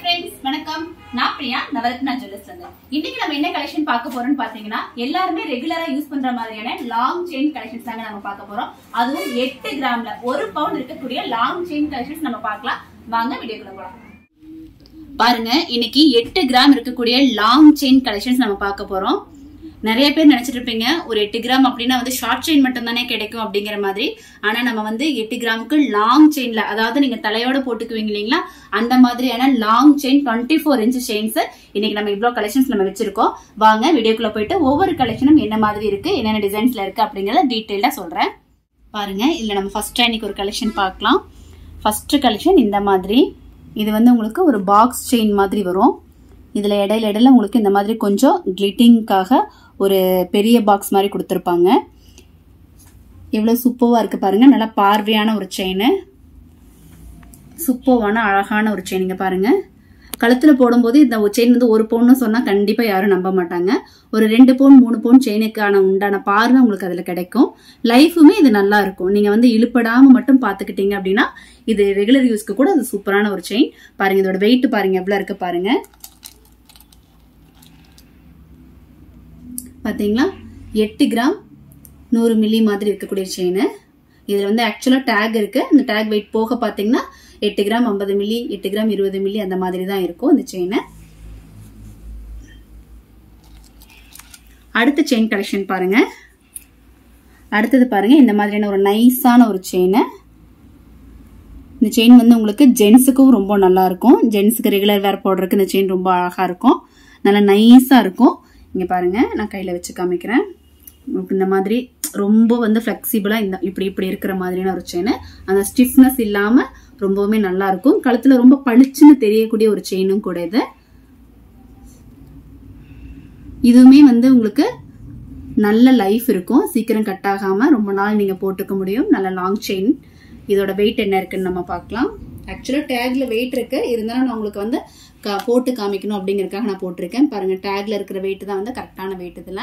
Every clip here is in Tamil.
ஃப்ரெண்ட்ஸ் வணக்கம் நான் பிரியா நவரத்னா ஜுவல்லர்ஸ் வந்து இன்னைக்கு நம்ம என்ன கலெக்ஷன் பார்க்க போறோம்னு பாத்தீங்கன்னா எல்லாருமே ரெகுலரா யூஸ் பண்ற மாதிரியான லாங் செயின் கலெக்ஷன்ஸ் தாங்க நம்ம பார்க்க போறோம் அதுவும் எட்டு கிராம்ல ஒரு பவுண்ட் இருக்கக்கூடிய லாங் செயின் கலெக்ஷன்ஸ் நம்ம பார்க்கலாம் வாங்க வீடியோக்குள்ள போலாம் பாருங்க இன்னைக்கு எட்டு கிராம் இருக்கக்கூடிய லாங் செயின் கலெக்ஷன்ஸ் நம்ம பார்க்க போறோம் நிறைய பேர் நினைச்சிட்டு இருப்பீங்க ஒரு எட்டு கிராம் அப்படின்னா வந்து ஷார்ட் செயின் மட்டும் தானே கிடைக்கும் அப்படிங்கிற மாதிரி ஆனா நம்ம வந்து எட்டு கிராமுக்கு லாங் செயின்ல அதாவது நீங்க தலையோட போட்டுக்குவீங்க இல்லைங்களா அந்த மாதிரியான long chain twenty four inch chains இன்னைக்கு நம்ம இவ்வளவு கலெக்ஷன்ஸ் நம்ம வச்சிருக்கோம் வாங்க வீடியோக்குள்ள போயிட்டு ஒவ்வொரு கலெக்ஷனும் என்ன மாதிரி இருக்கு என்னென்ன டிசைன்ஸ்ல இருக்கு அப்படிங்கறத டீட்டெயிலா சொல்றேன் பாருங்க இதுல நம்ம ஃபர்ஸ்ட் இன்னைக்கு ஒரு கலெக்ஷன் பார்க்கலாம் ஃபர்ஸ்ட் கலெக்ஷன் இந்த மாதிரி இது வந்து உங்களுக்கு ஒரு பாக்ஸ் செயின் மாதிரி வரும் இதில் இடையில இடையில உங்களுக்கு இந்த மாதிரி கொஞ்சம் கிளிட்டிங்காக ஒரு பெரிய பாக்ஸ் மாதிரி கொடுத்துருப்பாங்க எவ்வளோ சூப்பராக இருக்குது பாருங்கள் நல்லா பார்வையான ஒரு செயின் சூப்பர்வான அழகான ஒரு செயின் இங்கே பாருங்கள் கழுத்தில் போடும்போது இந்த செயின் வந்து ஒரு பவுன்னு சொன்னால் கண்டிப்பாக யாரும் நம்ப மாட்டாங்க ஒரு ரெண்டு பவுன் மூணு பவுன் செயினுக்கான உண்டான பார்வை உங்களுக்கு அதில் கிடைக்கும் லைஃபுமே இது நல்லா இருக்கும் நீங்கள் வந்து இழுப்படாமல் மட்டும் பார்த்துக்கிட்டீங்க அப்படின்னா இது ரெகுலர் யூஸ்க்கு கூட அது சூப்பரான ஒரு செயின் பாருங்க இதோட வெயிட் பாருங்க எவ்வளோ இருக்கு பாருங்க பார்த்தீங்களா எட்டு கிராம் நூறு மில்லி மாதிரி இருக்கக்கூடிய செயின் இதில் வந்து ஆக்சுவலாக டேக் இருக்கு அந்த டேக் வெயிட் போக பார்த்தீங்கன்னா எட்டு கிராம் ஐம்பது மில்லி எட்டு கிராம் இருபது மில்லி அந்த மாதிரி தான் இருக்கும் இந்த செயின் அடுத்த செயின் கலெக்ஷன் பாருங்க அடுத்தது பாருங்க இந்த மாதிரியான ஒரு நைஸான ஒரு செயின் இந்த செயின் வந்து உங்களுக்கு ஜென்ஸுக்கும் ரொம்ப நல்லா இருக்கும் ஜென்ஸுக்கு ரெகுலர் வேர் போடுறதுக்கு இந்த செயின் ரொம்ப அழகா இருக்கும் நல்லா நைஸா இருக்கும் இங்க பாருங்க நான் கையில வச்சு காமிக்கிறேன் உங்களுக்கு இந்த மாதிரி ரொம்ப வந்து ஃபிளெக்சிபிளா இந்த இப்படி இப்படி இருக்கிற மாதிரியான ஒரு செயின் அந்த ஸ்டிஃப்னஸ் இல்லாம ரொம்பவுமே நல்லா இருக்கும் கழுத்துல ரொம்ப பளிச்சுன்னு தெரியக்கூடிய ஒரு செயினும் கூட இது இதுவுமே வந்து உங்களுக்கு நல்ல லைஃப் இருக்கும் சீக்கிரம் கட் ஆகாம ரொம்ப நாள் நீங்க போட்டுக்க முடியும் நல்ல லாங் செயின் இதோட வெயிட் என்ன இருக்குன்னு நம்ம பார்க்கலாம் ஆக்சுவலா டேக்ல வெயிட் இருக்கு இருந்தாலும் நான் உங்களுக்கு வந்து போட்டு காமிக்கணும் அப்படிங்கறதுக்காக நான் போட்டிருக்கேன் பாருங்க டேக்ல இருக்கிற வெயிட் தான் வந்து கரெக்டான வெயிட் இதுல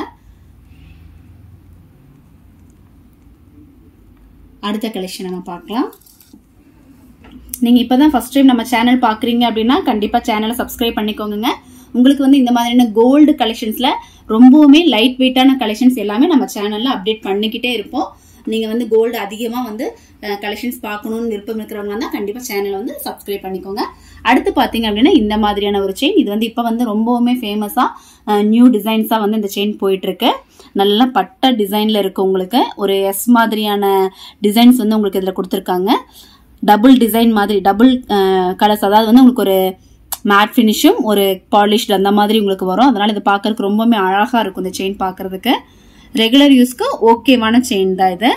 அடுத்த கலெக்ஷன் நம்ம பார்க்கலாம் நீங்க இப்பதான் ஃபர்ஸ்ட் டைம் நம்ம சேனல் பாக்குறீங்க அப்படின்னா கண்டிப்பா சேனலை சப்ஸ்கிரைப் பண்ணிக்கோங்க உங்களுக்கு வந்து இந்த மாதிரியான கோல்டு கலெக்ஷன்ஸ்ல ரொம்பவுமே லைட் வெயிட்டான கலெக்ஷன்ஸ் எல்லாமே நம்ம சேனல்ல அப்டேட் பண்ணிக்கிட்டே இருப்போம் நீங்க வந்து கோல்டு அதிகமா வந்து கலெக்ஷன்ஸ் பார்க்கணும்னு விருப்பம் இருக்கிறவங்க தான் கண்டிப்பா சேனலை வந்து சப்ஸ்கிரைப் பண்ணிக்கோங்க அடுத்து பாத்தீங்க அப்படின்னா இந்த மாதிரியான ஒரு செயின் இது வந்து இப்ப வந்து ரொம்பவுமே ஃபேமஸா நியூ டிசைன்ஸா வந்து இந்த செயின் போயிட்டு இருக்கு நல்ல பட்ட டிசைன்ல இருக்கு உங்களுக்கு ஒரு எஸ் மாதிரியான டிசைன்ஸ் வந்து உங்களுக்கு இதுல கொடுத்துருக்காங்க டபுள் டிசைன் மாதிரி டபுள் கலர்ஸ் அதாவது வந்து உங்களுக்கு ஒரு மேட் ஃபினிஷும் ஒரு பாலிஷ்டு அந்த மாதிரி உங்களுக்கு வரும் அதனால இது பார்க்கறதுக்கு ரொம்பவுமே அழகா இருக்கும் இந்த செயின் பார்க்கறதுக்கு ரெகுலர் யூஸ்க்கு ஓகேவான செயின் தான் இது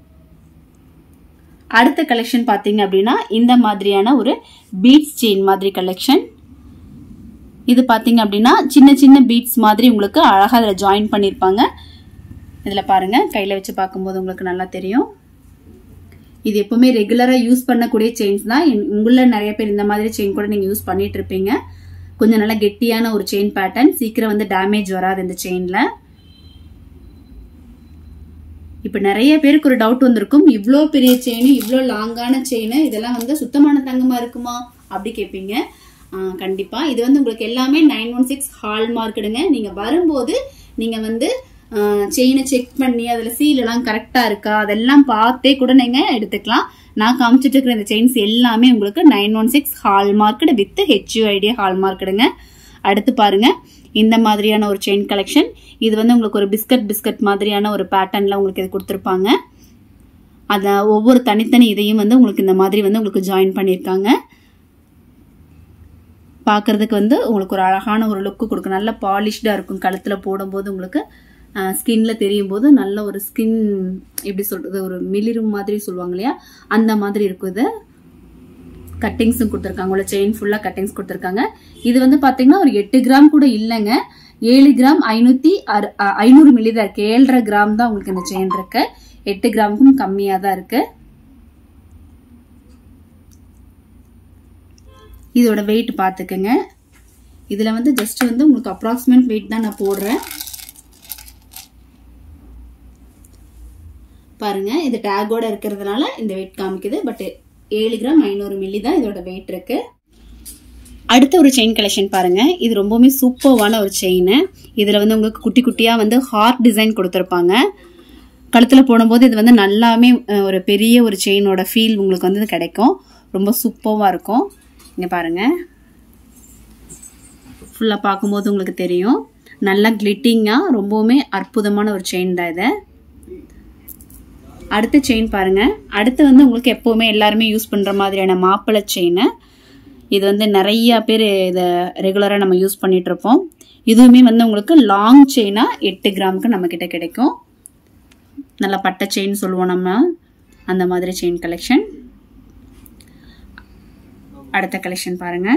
அடுத்த கலெக்ஷன் பார்த்தீங்க அப்படின்னா இந்த மாதிரியான ஒரு பீட்ஸ் செயின் மாதிரி கலெக்ஷன் இது பார்த்தீங்க அப்படின்னா சின்ன சின்ன பீட்ஸ் மாதிரி உங்களுக்கு அழகாக அதில் ஜாயின் பண்ணியிருப்பாங்க இதில் பாருங்க கையில் வச்சு பார்க்கும்போது உங்களுக்கு நல்லா தெரியும் இது எப்பவுமே ரெகுலராக யூஸ் பண்ணக்கூடிய செயின்ஸ் தான் உங்களில் நிறைய பேர் இந்த மாதிரி செயின் கூட நீங்கள் யூஸ் பண்ணிட்டு இருப்பீங்க கொஞ்சம் நல்லா கெட்டியான ஒரு செயின் பேட்டர்ன் சீக்கிரம் வந்து டேமேஜ் வராது இந்த செயினில் இப்போ நிறைய பேருக்கு ஒரு டவுட் வந்திருக்கும் இவ்வளோ பெரிய செயின் இவ்வளோ லாங்கான செயின் இதெல்லாம் வந்து சுத்தமான தங்கமா இருக்குமா அப்படி கேட்பீங்க கண்டிப்பா இது வந்து உங்களுக்கு எல்லாமே நைன் ஒன் சிக்ஸ் ஹால் மார்க்கெடுங்க நீங்க வரும்போது நீங்க வந்து செயினை செக் பண்ணி அதுல சீல் எல்லாம் கரெக்டா இருக்கா அதெல்லாம் பார்த்தே கூட நீங்க எடுத்துக்கலாம் நான் காமிச்சிட்டு இருக்கிற இந்த செயின்ஸ் எல்லாமே உங்களுக்கு nine one six hallmark with HUID hall மார்க்கெடுங்க அடுத்து பாருங்க இந்த மாதிரியான ஒரு செயின் கலெக்ஷன் இது வந்து உங்களுக்கு ஒரு பிஸ்கட் பிஸ்கட் மாதிரியான ஒரு பேட்டர்ன்ல உங்களுக்கு இது கொடுத்துருப்பாங்க அத ஒவ்வொரு தனித்தனி இதையும் வந்து உங்களுக்கு இந்த மாதிரி வந்து உங்களுக்கு ஜாயின் பண்ணியிருக்காங்க பார்க்கறதுக்கு வந்து உங்களுக்கு ஒரு அழகான ஒரு லுக்கு கொடுக்கும் நல்ல பாலிஷ்டா இருக்கும் கழுத்துல போடும்போது உங்களுக்கு ஸ்கின்ல தெரியும் போது நல்ல ஒரு ஸ்கின் எப்படி சொல்றது ஒரு மிளிரும் மாதிரி சொல்லுவாங்க இல்லையா அந்த மாதிரி இருக்கும் இது கட்டிங்ஸும் கொடுத்துருக்காங்க உள்ள செயின் ஃபுல்லா கட்டிங்ஸ் கொடுத்துருக்காங்க இது வந்து பாத்தீங்கன்னா ஒரு எட்டு கிராம் கூட இல்லைங்க ஏழு கிராம் ஐநூத்தி ஐநூறு மில்லி தான் இருக்கு ஏழரை கிராம் தான் உங்களுக்கு இந்த செயின் இருக்கு எட்டு கிராமுக்கும் கம்மியா தான் இருக்கு இதோட வெயிட் பார்த்துக்குங்க இதுல வந்து ஜஸ்ட் வந்து உங்களுக்கு அப்ராக்சிமேட் வெயிட் தான் நான் போடுறேன் பாருங்க இது டேகோட இருக்கிறதுனால இந்த வெயிட் காமிக்குது பட் ஏழு கிராம் ஐநூறு மில்லி தான் இதோட வெயிட் இருக்கு அடுத்த ஒரு செயின் கலெக்ஷன் பாருங்க இது ரொம்பவுமே சூப்பர்வான ஒரு செயின் இதுல வந்து உங்களுக்கு குட்டி குட்டியா வந்து ஹார்ட் டிசைன் கொடுத்துருப்பாங்க கழுத்துல போடும்போது இது வந்து நல்லாமே அஹ், ஒரு பெரிய ஒரு செயினோட ஃபீல் உங்களுக்கு வந்து கிடைக்கும் ரொம்ப சூப்பர்வா இருக்கும் இங்க பாருங்க ஃபுல்லா பார்க்கும்போது உங்களுக்கு தெரியும் நல்லா கிளிட்டிங்கா ரொம்பவுமே அற்புதமான ஒரு செயின் தான் இது அடுத்த செயின் பாருங்க அடுத்து வந்து உங்களுக்கு எப்பவுமே எல்லாருமே யூஸ் பண்ற மாதிரியான மாப்பிள்ளை செயின் இது வந்து நிறைய பேர் இதை ரெகுலராக நம்ம யூஸ் பண்ணிட்டு இருப்போம் இதுவுமே வந்து உங்களுக்கு லாங் செயினா எட்டு கிராமுக்கு நம்ம கிட்ட கிடைக்கும் நல்ல பட்டை செயின் சொல்லுவோம் நம்ம அந்த மாதிரி செயின் கலெக்ஷன் அடுத்த கலெக்ஷன் பாருங்க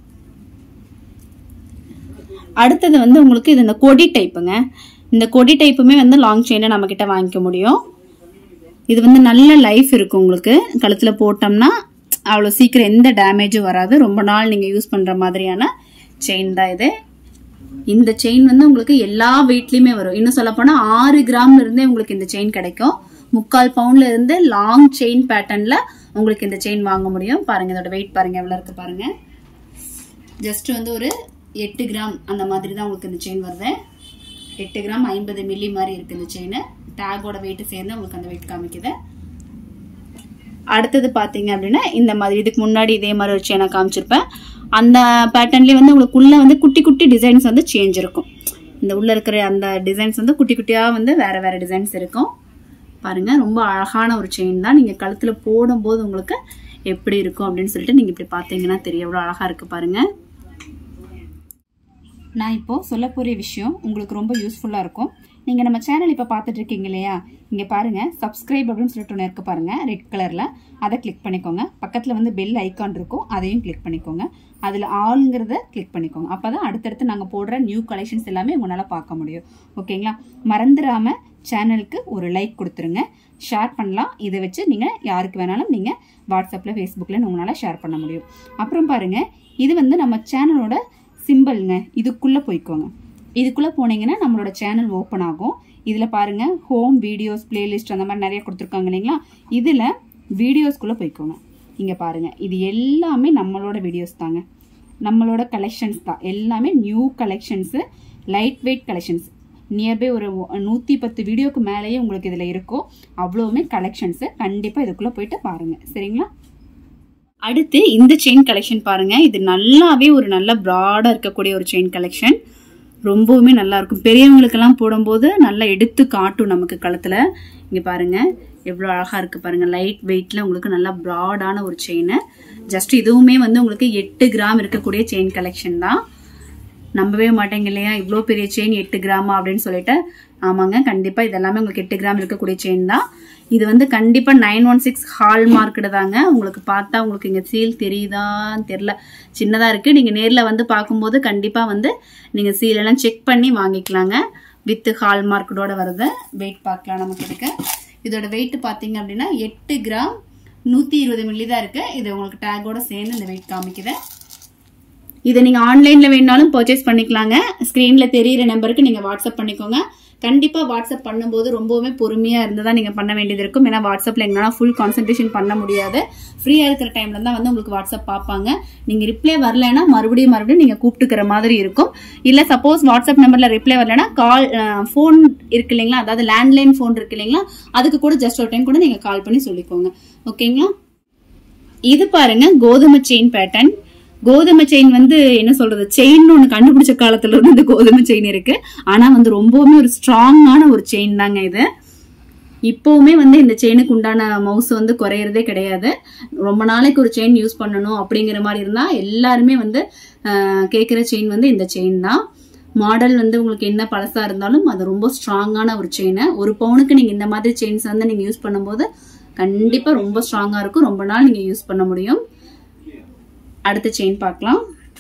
அடுத்தது வந்து உங்களுக்கு இது இந்த கொடி டைப்புங்க இந்த கொடி டைப்புமே வந்து லாங் செயினை நம்ம கிட்ட வாங்கிக்க முடியும் இது வந்து நல்ல லைஃப் இருக்கும் உங்களுக்கு கழுத்துல போட்டோம்னா அவ்வளோ சீக்கிரம் எந்த டேமேஜும் வராது ரொம்ப நாள் நீங்க யூஸ் பண்ற மாதிரியான செயின் தான் இது இந்த செயின் வந்து உங்களுக்கு எல்லா வெயிட்லயுமே வரும் இன்னும் சொல்ல போனா ஆறு கிராம்ல இருந்தே உங்களுக்கு இந்த செயின் கிடைக்கும் முக்கால் பவுண்ட்ல இருந்து லாங் செயின் பேட்டர்ன்ல உங்களுக்கு இந்த செயின் வாங்க முடியும் பாருங்க இதோட வெயிட் பாருங்க எவ்வளவு இருக்கு பாருங்க ஜஸ்ட் வந்து ஒரு எட்டு கிராம் அந்த மாதிரி தான் உங்களுக்கு இந்த செயின் வருது எட்டு கிராம் ஐம்பது மில்லி மாதிரி இருக்கு இந்த செயின் டேகோட வெயிட் சேர்ந்து உங்களுக்கு அந்த வெயிட் காமிக்குது அடுத்தது பாத்தீங்க அப்படின்னா இந்த மாதிரி இதுக்கு முன்னாடி இதே மாதிரி ஒரு செயினை காமிச்சிருப்பேன் அந்த பேட்டர்ன்லயே வந்து உங்களுக்கு உள்ள வந்து குட்டி குட்டி டிசைன்ஸ் வந்து சேஞ்ச் இருக்கும் இந்த உள்ள இருக்கிற அந்த டிசைன்ஸ் வந்து குட்டி குட்டியா வந்து வேற வேற டிசைன்ஸ் இருக்கும் பாருங்க ரொம்ப அழகான ஒரு செயின் தான் நீங்க கழுத்துல போடும்போது உங்களுக்கு எப்படி இருக்கும் அப்படின்னு சொல்லிட்டு நீங்க இப்படி பாத்தீங்கன்னா தெரியும் எவ்வளவு அழகா இருக்கு பாருங்க நான் இப்போ சொல்ல போகிற விஷயம் உங்களுக்கு ரொம்ப யூஸ்ஃபுல்லாக இருக்கும் நீங்கள் நம்ம சேனல் இப்போ பார்த்துட்டு இருக்கீங்க இல்லையா இங்கே பாருங்க சப்ஸ்கிரைப் அப்படின்னு சொல்லிட்டு ஒன்று இருக்கு பாருங்க ரெட் கலரில் அதை கிளிக் பண்ணிக்கோங்க பக்கத்தில் வந்து பெல் ஐக்கான் இருக்கும் அதையும் கிளிக் பண்ணிக்கோங்க அதில் ஆளுங்கிறத கிளிக் பண்ணிக்கோங்க அப்போ தான் அடுத்தடுத்து நாங்கள் போடுற நியூ கலெக்ஷன்ஸ் எல்லாமே உங்களால் பார்க்க முடியும் ஓகேங்களா மறந்துடாம சேனலுக்கு ஒரு லைக் கொடுத்துருங்க ஷேர் பண்ணலாம் இதை வச்சு நீங்கள் யாருக்கு வேணாலும் நீங்கள் வாட்ஸ்அப்பில் ஃபேஸ்புக்கில் உங்களால் ஷேர் பண்ண முடியும் அப்புறம் பாருங்க இது வந்து நம்ம சேனலோட சிம்பிள்ங்க இதுக்குள்ள போய்க்கோங்க இதுக்குள்ள போனீங்கன்னா நம்மளோட சேனல் ஓப்பன் ஆகும் இதுல பாருங்க ஹோம் வீடியோஸ் பிளேலிஸ்ட் அந்த மாதிரி நிறைய கொடுத்துருக்காங்க இல்லைங்களா இதுல வீடியோஸ்குள்ள போய்க்கோங்க இங்க பாருங்க இது எல்லாமே நம்மளோட வீடியோஸ் தாங்க நம்மளோட கலெக்ஷன்ஸ் தான் எல்லாமே new collections light weight collections nearby ஒரு நூற்றி பத்து வீடியோக்கு மேலேயே உங்களுக்கு இதில் இருக்கும் அவ்வளோவுமே கலெக்ஷன்ஸு கண்டிப்பாக இதுக்குள்ளே போயிட்டு பாருங்கள் சரிங்களா அடுத்து இந்த செயின் கலெக்ஷன் பாருங்க இது நல்லாவே ஒரு நல்ல ப்ராடா இருக்கக்கூடிய ஒரு செயின் கலெக்ஷன் ரொம்பவுமே நல்லா இருக்கும் பெரியவங்களுக்கெல்லாம் போடும்போது நல்லா எடுத்து காட்டும் நமக்கு கழுத்துல இங்க பாருங்க எவ்வளவு அழகா இருக்கு பாருங்க லைட் வெயிட்ல உங்களுக்கு நல்லா ப்ராடான ஒரு செயின் ஜஸ்ட் இதுவுமே வந்து உங்களுக்கு எட்டு கிராம் இருக்கக்கூடிய செயின் கலெக்ஷன் தான் நம்பவே மாட்டேங்க இல்லையா இவ்வளோ பெரிய செயின் எட்டு கிராமா அப்படின்னு சொல்லிட்டு ஆமாங்க கண்டிப்பா இதெல்லாமே உங்களுக்கு எட்டு கிராம் இருக்கக்கூடிய செயின் தான் இது வந்து கண்டிப்பா nine one six hallmark தாங்க உங்களுக்கு பார்த்தா உங்களுக்கு இங்க சீல் தெரியுதான்னு தெரியல சின்னதா இருக்கு நீங்க நேர்ல வந்து பார்க்கும்போது கண்டிப்பா வந்து நீங்க சீல் எல்லாம் செக் பண்ணி வாங்கிக்கலாங்க வித் ஹால் மார்க்கெட்டோட வருது வெயிட் பார்க்கலாம் நமக்கு இருக்கு இதோட வெயிட் பாத்தீங்க அப்படின்னா எட்டு கிராம் நூத்தி இருபது மில்லி தான் இருக்கு இது உங்களுக்கு டேக்கோட சேர்ந்து இந்த வெயிட் காமிக்குது இதை நீங்க ஆன்லைன்ல வேணாலும் பர்ச்சேஸ் பண்ணிக்கலாங்க ஸ்கிரீன்ல தெரியிற நம்பருக்கு நீங்க வாட்ஸ்அப் பண்ணிக்கோங்க கண்டிப்பா வாட்ஸ்அப் பண்ணும்போது ரொம்பவுமே பொறுமையா இருந்ததா நீங்க பண்ண வேண்டியது இருக்கும் ஏன்னா வாட்ஸ்அப்ல எங்களால ஃபுல் கான்சென்ட்ரேஷன் பண்ண முடியாது ஃப்ரீயா இருக்கிற டைம்ல தான் வந்து உங்களுக்கு வாட்ஸ்அப் பார்ப்பாங்க நீங்க ரிப்ளை வரலைன்னா மறுபடியும் மறுபடியும் நீங்க கூப்பிட்டுக்கிற மாதிரி இருக்கும் இல்ல சப்போஸ் வாட்ஸ்அப் நம்பர்ல ரிப்ளை வரலைன்னா கால் ஃபோன் இருக்கு இல்லைங்களா அதாவது லேண்ட்லைன் ஃபோன் இருக்கு இல்லைங்களா அதுக்கு கூட ஜஸ்ட் ஒரு டைம் கூட நீங்க கால் பண்ணி சொல்லிக்கோங்க ஓகேங்களா இது பாருங்க கோதுமை செயின் பேட்டர்ன் கோதுமை செயின் வந்து என்ன சொல்றது செயின் ஒன்று கண்டுபிடிச்ச காலத்துல இருந்து இந்த கோதுமை செயின் இருக்கு ஆனா வந்து ரொம்பவுமே ஒரு ஸ்ட்ராங்கான ஒரு செயின் தாங்க இது இப்போவுமே வந்து இந்த செயினுக்கு உண்டான மவுஸ் வந்து குறையறதே கிடையாது ரொம்ப நாளைக்கு ஒரு செயின் யூஸ் பண்ணணும் அப்படிங்கிற மாதிரி இருந்தா எல்லாருமே வந்து ஆஹ், கேட்கிற செயின் வந்து இந்த செயின் தான் மாடல் வந்து உங்களுக்கு என்ன பழசா இருந்தாலும் அது ரொம்ப ஸ்ட்ராங்கான ஒரு செயின் ஒரு பவுனுக்கு நீங்க இந்த மாதிரி செயின்ஸ் வந்து நீங்க யூஸ் பண்ணும்போது கண்டிப்பா ரொம்ப ஸ்ட்ராங்கா இருக்கும் ரொம்ப நாள் நீங்க யூஸ் பண்ண முடியும் அடுத்த செயின் பார்க்கலாம்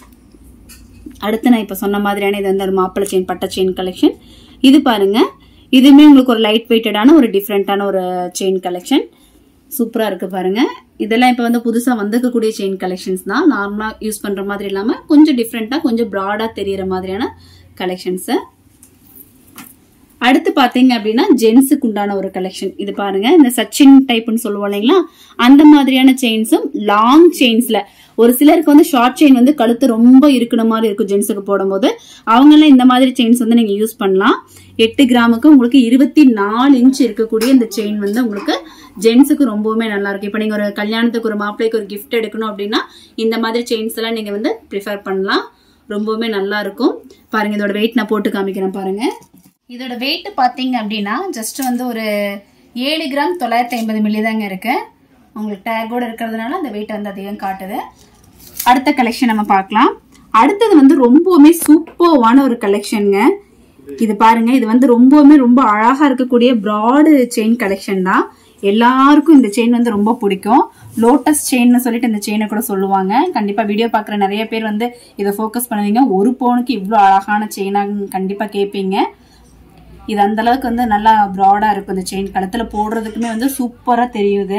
அடுத்து நான் இப்போ சொன்ன மாதிரியான இது வந்து ஒரு மாப்பிள்ளை செயின் பட்டை செயின் கலெக்ஷன் இது பாருங்க இதுவுமே உங்களுக்கு ஒரு லைட் வெயிட்டடான ஒரு டிஃப்ரெண்டான ஒரு செயின் கலெக்ஷன் சூப்பரா இருக்கு பாருங்க இதெல்லாம் இப்போ வந்து புதுசா வந்திருக்கக்கூடிய செயின் கலெக்ஷன்ஸ் தான் நார்மலா யூஸ் பண்ற மாதிரி இல்லாம கொஞ்சம் டிஃப்ரெண்டா கொஞ்சம் ப்ராடா தெரியற மாதிரியான கலெக்ஷன்ஸ் அடுத்து பாத்தீங்க அப்படின்னா ஜென்ஸுக்கு உண்டான ஒரு கலெக்ஷன் இது பாருங்க இந்த சச்சின் டைப்னு சொல்லுவோம் இல்லைங்களா அந்த மாதிரியான செயின்ஸும் லாங் செயின்ஸ்ல ஒரு சிலருக்கு வந்து ஷார்ட் செயின் வந்து கழுத்து ரொம்ப இருக்கிற மாதிரி இருக்கும் ஜென்ஸுக்கு போடும்போது அவங்கெல்லாம் இந்த மாதிரி செயின்ஸ் வந்து நீங்க யூஸ் பண்ணலாம் எட்டு கிராமுக்கு உங்களுக்கு இருபத்தி நாலு இன்ச் இருக்கக்கூடிய இந்த செயின் வந்து உங்களுக்கு ஜென்ஸுக்கு ரொம்பவுமே நல்லா இருக்கும் இப்போ நீங்க ஒரு கல்யாணத்துக்கு ஒரு மாப்பிள்ளைக்கு ஒரு gift எடுக்கணும் அப்படின்னா இந்த மாதிரி செயின்ஸ் எல்லாம் நீங்க வந்து ப்ரிஃபர் பண்ணலாம் ரொம்பவுமே நல்லா இருக்கும் பாருங்க இதோட வெயிட் நான் போட்டு காமிக்கிறேன் பாருங்க இதோட வெயிட் பார்த்தீங்க அப்படின்னா ஜஸ்ட் வந்து ஒரு ஏழு கிராம் தொள்ளாயிரத்தி ஐம்பது மில்லி தாங்க இருக்கு உங்களுக்கு டேகோட இருக்கிறதுனால அந்த வெயிட் வந்து அதிகம் காட்டுது அடுத்த கலெக்ஷன் நம்ம பார்க்கலாம் அடுத்தது வந்து ரொம்பவுமே சூப்பர்வான ஒரு கலெக்ஷனுங்க இது பாருங்க இது வந்து ரொம்பவுமே ரொம்ப அழகா இருக்கக்கூடிய ப்ராடு செயின் கலெக்ஷன் தான் எல்லாருக்கும் இந்த செயின் வந்து ரொம்ப பிடிக்கும் லோட்டஸ் செயின்னு சொல்லிட்டு இந்த செயினை கூட சொல்லுவாங்க கண்டிப்பா வீடியோ பார்க்குற நிறைய பேர் வந்து இதை ஃபோக்கஸ் பண்ணுவீங்க ஒரு பவுனுக்கு இவ்வளோ அழகான செயினாக கண்டிப்பா கேட்பீங்க இது அந்த அளவுக்கு வந்து நல்லா ப்ராடா இருக்கும் இந்த செயின் கழுத்துல போடுறதுக்குமே வந்து சூப்பரா தெரியுது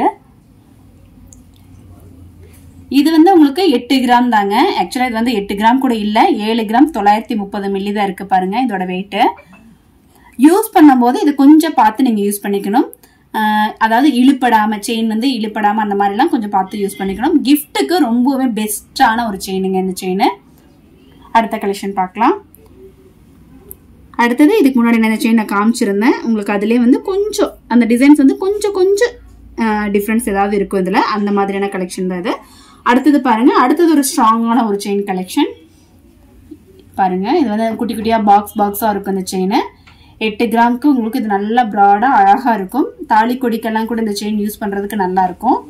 இது வந்து உங்களுக்கு எட்டு கிராம் தாங்க ஆக்சுவலா இது வந்து எட்டு கிராம் கூட இல்ல ஏழு கிராம் தொள்ளாயிரத்தி முப்பது மில்லி தான் இருக்கு பாருங்க இதோட வெயிட் யூஸ் பண்ணும்போது இது கொஞ்சம் பார்த்து நீங்க யூஸ் பண்ணிக்கணும் ஆஹ் அதாவது இழுப்படாம செயின் வந்து இழுப்படாம அந்த மாதிரிலாம் கொஞ்சம் பார்த்து யூஸ் பண்ணிக்கணும் கிஃப்ட்டுக்கு ரொம்பவே பெஸ்டான ஒரு செயினுங்க இந்த செயின் அடுத்த கலெக்ஷன் பார்க்கலாம் அடுத்தது இதுக்கு முன்னாடி நான் இந்த செயின் நான் காமிச்சிருந்தேன் உங்களுக்கு அதுலேயே வந்து கொஞ்சம் அந்த டிசைன்ஸ் வந்து கொஞ்சம் கொஞ்சம் டிஃப்ரென்ஸ் ஏதாவது இருக்கும் இதில் அந்த மாதிரியான கலெக்ஷன் தான் இது அடுத்தது பாருங்க அடுத்தது ஒரு ஸ்ட்ராங்கான ஒரு செயின் கலெக்ஷன் பாருங்க இது வந்து குட்டி குட்டியாக பாக்ஸ் பாக்ஸாக இருக்கும் இந்த செயின் எட்டு கிராமுக்கு உங்களுக்கு இது நல்லா ப்ராடாக அழகாக இருக்கும் தாலி கொடிக்கெல்லாம் கூட இந்த செயின் யூஸ் பண்ணுறதுக்கு நல்லா இருக்கும்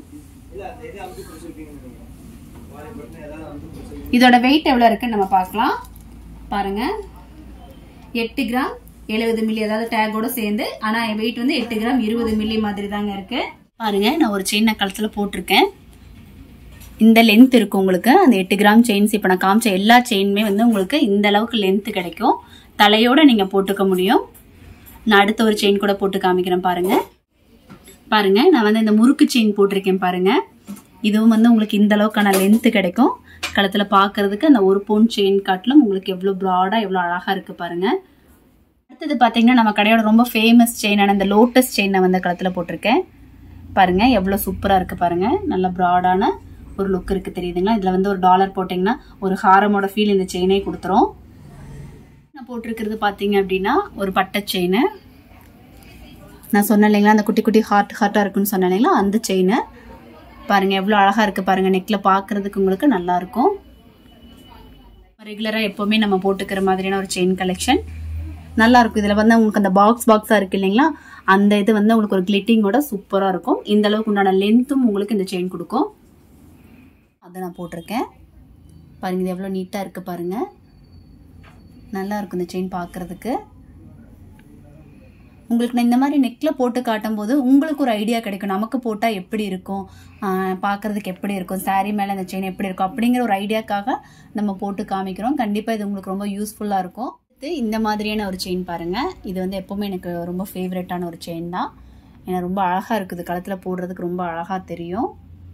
இதோட வெயிட் எவ்வளோ இருக்குன்னு நம்ம பார்க்கலாம் பாருங்க எட்டு கிராம் எழுபது மில்லி அதாவது டேகோட சேர்ந்து ஆனா வெயிட் வந்து எட்டு கிராம் இருபது மில்லி மாதிரி தாங்க இருக்கு பாருங்க நான் ஒரு செயின் நான் கழுத்துல போட்டிருக்கேன் இந்த லென்த் இருக்கும் உங்களுக்கு அந்த எட்டு கிராம் செயின்ஸ் இப்போ நான் காமிச்ச எல்லா செயினுமே வந்து உங்களுக்கு இந்த அளவுக்கு லென்த் கிடைக்கும் தலையோட நீங்க போட்டுக்க முடியும் நான் அடுத்த ஒரு செயின் கூட போட்டு காமிக்கிறேன் பாருங்க பாருங்க நான் வந்து இந்த முறுக்கு செயின் போட்டிருக்கேன் பாருங்க இதுவும் வந்து உங்களுக்கு இந்த அளவுக்கான லென்த் கிடைக்கும் கழுத்துல பார்க்கிறதுக்கு அந்த ஒரு பவுன் செயின் காட்டிலும் உங்களுக்கு எவ்வளோ ப்ராடாக எவ்வளோ அழகா இருக்கு பாருங்க அடுத்தது பார்த்தீங்கன்னா நம்ம கடையோட ரொம்ப ஃபேமஸ் செயினான இந்த லோட்டஸ் செயினை வந்து கழுத்துல போட்டிருக்கேன் பாருங்க எவ்வளோ சூப்பராக இருக்கு பாருங்க நல்ல ப்ராடான ஒரு லுக் இருக்கு தெரியுதுங்களா இதில் வந்து ஒரு டாலர் போட்டிங்கன்னா ஒரு ஹாரமோட ஃபீல் இந்த செயினே கொடுத்துரும் நான் போட்டிருக்கிறது பார்த்தீங்க அப்படின்னா ஒரு பட்டை செயின் நான் சொன்னேன் இல்லைங்களா அந்த குட்டி குட்டி ஹார்ட் ஹார்ட்டாக இருக்குன்னு சொன்னேன் இல்லைங்களா அந்த செயின் பாருங்க எவ்வளோ அழகா இருக்கு பாருங்க நெக்ல பார்க்கிறதுக்கு உங்களுக்கு நல்லா இருக்கும் ரெகுலரா எப்பவுமே நம்ம போட்டுக்கிற மாதிரியான ஒரு செயின் கலெக்ஷன் நல்லா இருக்கும் இதுல வந்து உங்களுக்கு அந்த பாக்ஸ் பாக்ஸா இருக்கு இல்லைங்களா அந்த இது வந்து உங்களுக்கு ஒரு கிளிட்டிங்கோட சூப்பரா இருக்கும் இந்த அளவுக்கு உண்டான லென்த்தும் உங்களுக்கு இந்த செயின் கொடுக்கும் அதை நான் போட்டிருக்கேன் பாருங்க இது எவ்வளோ நீட்டா இருக்கு பாருங்க நல்லா இருக்கும் இந்த செயின் பார்க்கிறதுக்கு உங்களுக்கு நான் இந்த மாதிரி நெக்கில் போட்டு காட்டும் போது உங்களுக்கு ஒரு ஐடியா கிடைக்கும் நமக்கு போட்டால் எப்படி இருக்கும் ஆஹ் பார்க்கறதுக்கு எப்படி இருக்கும் saree மேலே அந்த செயின் எப்படி இருக்கும் அப்படிங்கிற ஒரு ஐடியாக்காக நம்ம போட்டு காமிக்கிறோம் கண்டிப்பாக இது உங்களுக்கு ரொம்ப யூஸ்ஃபுல்லாக இருக்கும் இது இந்த மாதிரியான ஒரு செயின் பாருங்க இது வந்து எப்பவுமே எனக்கு ரொம்ப ஃபேவரட்டான ஒரு செயின் தான் ஏன்னா ரொம்ப அழகாக இருக்குது கழுத்தில் போடுறதுக்கு ரொம்ப அழகாக தெரியும்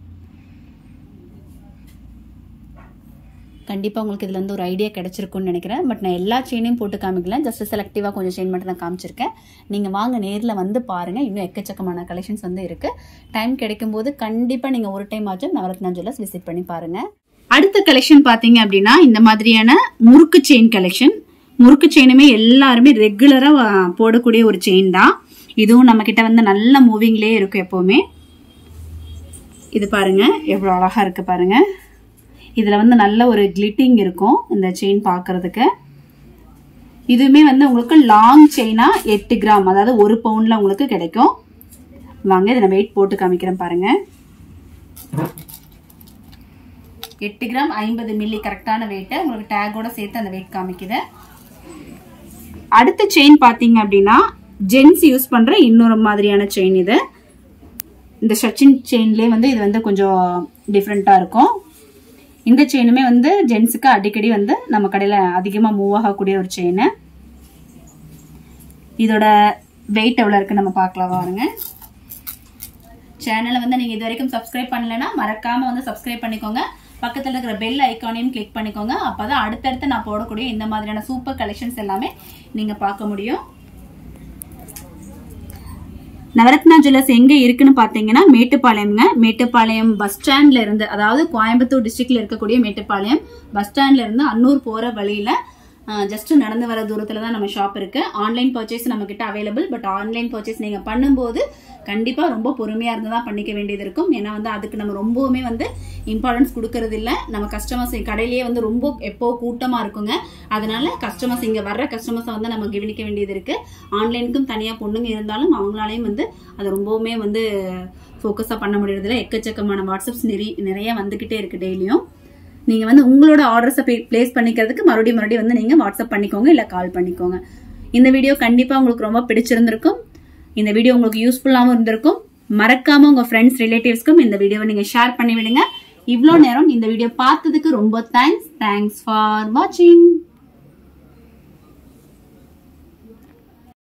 கண்டிப்பாக உங்களுக்கு இதில் வந்து ஒரு ஐடியா கிடைச்சிருக்கும்னு நினைக்கிறேன் பட் நான் எல்லா செயினையும் போட்டு காமிக்கல ஜஸ்ட் செலக்டிவாக கொஞ்சம் செயின் மட்டும் தான் காமிச்சிருக்கேன் நீங்கள் வாங்க நேரில் வந்து பாருங்கள் இன்னும் எக்கச்சக்கமான கலெக்ஷன்ஸ் வந்து இருக்குது டைம் கிடைக்கும் போது கண்டிப்பாக நீங்கள் ஒரு டைம் ஆச்சும் நவரத்னா ஜுவல்லர்ஸ் விசிட் பண்ணி பாருங்கள் அடுத்த கலெக்ஷன் பார்த்தீங்க அப்படின்னா இந்த மாதிரியான முறுக்கு செயின் கலெக்ஷன் முறுக்கு செயினுமே எல்லாருமே ரெகுலராக போடக்கூடிய ஒரு செயின் தான் இதுவும் நம்ம கிட்ட வந்து நல்ல மூவிங்லேயே இருக்கும் எப்போவுமே இது பாருங்க எவ்வளோ அழகா இருக்கு பாருங்க இதுல வந்து நல்ல ஒரு கிளிட்டிங் இருக்கும் இந்த செயின் பார்க்கிறதுக்கு இதுவுமே வந்து உங்களுக்கு லாங் செயினா எட்டு கிராம் அதாவது ஒரு பவுண்ட்ல உங்களுக்கு கிடைக்கும் வாங்க இதை நான் வெயிட் போட்டு காமிக்கிறேன் பாருங்க எட்டு கிராம் ஐம்பது மில்லி கரெக்டான வெயிட் உங்களுக்கு டேகோட சேர்த்து அந்த வெயிட் காமிக்குது அடுத்த செயின் பாத்தீங்க அப்படின்னா ஜென்ஸ் யூஸ் பண்ற இன்னொரு மாதிரியான செயின் இது இந்த சச்சின் செயின்லேயே வந்து இது வந்து கொஞ்சம் டிஃப்ரெண்ட்டாக இருக்கும் இந்த செயினுமே வந்து ஜென்ஸுக்கு அடிக்கடி வந்து நம்ம கடையில் அதிகமாக மூவ் ஆகக்கூடிய ஒரு செயின் இதோட வெயிட் எவ்வளோ இருக்குன்னு நம்ம பார்க்கலாம் பாருங்க சேனலை வந்து நீங்கள் இது வரைக்கும் சப்ஸ்கிரைப் பண்ணலைன்னா மறக்காமல் வந்து சப்ஸ்கிரைப் பண்ணிக்கோங்க பக்கத்தில் இருக்கிற பெல் ஐக்கானையும் கிளிக் பண்ணிக்கோங்க அப்போ தான் அடுத்தடுத்து நான் போடக்கூடிய இந்த மாதிரியான சூப்பர் கலெக்ஷன்ஸ் எல்லாமே நீங்கள் பார்க்க முடியும் நவரத்னா ஜுவல்லர்ஸ் எங்க இருக்குன்னு பாத்தீங்கன்னா மேட்டுப்பாளையம்ங்க மேட்டுப்பாளையம் பஸ் ஸ்டாண்ட்ல இருந்து அதாவது கோயம்புத்தூர் டிஸ்ட்ரிக்ட்ல இருக்கக்கூடிய மேட்டுப்பாளையம் பஸ் ஸ்டாண்ட்ல இருந்து அன்னூர் போற வழியில ஜஸ்ட் நடந்து வர தூரத்துல தான் நம்ம ஷாப் இருக்கு ஆன்லைன் பர்ச்சேஸ் நம்ம கிட்ட அவைலபிள் பட் ஆன்லைன் பர்ச்சேஸ் நீங்க பண்ணும்போது கண்டிப்பா ரொம்ப பொறுமையா இருந்து தான் பண்ணிக்க வேண்டியது இருக்கும் ஏன்னா வந்து அதுக்கு நம்ம ரொம்பவுமே வந்து இம்பார்ட்டன்ஸ் கொடுக்கறது இல்ல நம்ம கஸ்டமர்ஸ் கடையிலேயே வந்து ரொம்ப எப்போ கூட்டமா இருக்குங்க அதனால கஸ்டமர்ஸ் இங்க வர்ற கஸ்டமர்ஸை வந்து நம்ம கவனிக்க வேண்டியது இருக்கு ஆன்லைனுக்கும் தனியா பொண்ணுங்க இருந்தாலும் அவங்களாலையும் வந்து அது ரொம்பவுமே வந்து ஃபோக்கஸா பண்ண முடியறதுல எக்கச்சக்கமான வாட்ஸ்அப்ஸ் நிறைய நிறைய வந்துகிட்டே இருக்கு டெய்லியும் நீங்க வந்து உங்களோட ஆர்டர்ஸை பிளேஸ் பண்ணிக்கிறதுக்கு மறுபடியும் மறுபடியும் வந்து நீங்க வாட்ஸ்அப் பண்ணிக்கோங்க இல்ல கால் பண்ணிக்கோங்க இந்த வீடியோ கண்டிப்பா உங்களுக்கு ரொம்ப பிடிச்சிருந்திருக்கும் இந்த வீடியோ உங்களுக்கு யூஸ்ஃபுல்லாகவும் இருந்திருக்கும் மறக்காம உங்க ஃப்ரெண்ட்ஸ் ரிலேட்டிவ்ஸ்க்கும் இந்த வீடியோவை நீங்க ஷேர் பண்ணி விடுங்க இவ்வளோ நேரம் இந்த வீடியோ பார்த்ததுக்கு ரொம்ப தேங்க்ஸ் தேங்க்ஸ் ஃபார் வாட்சிங்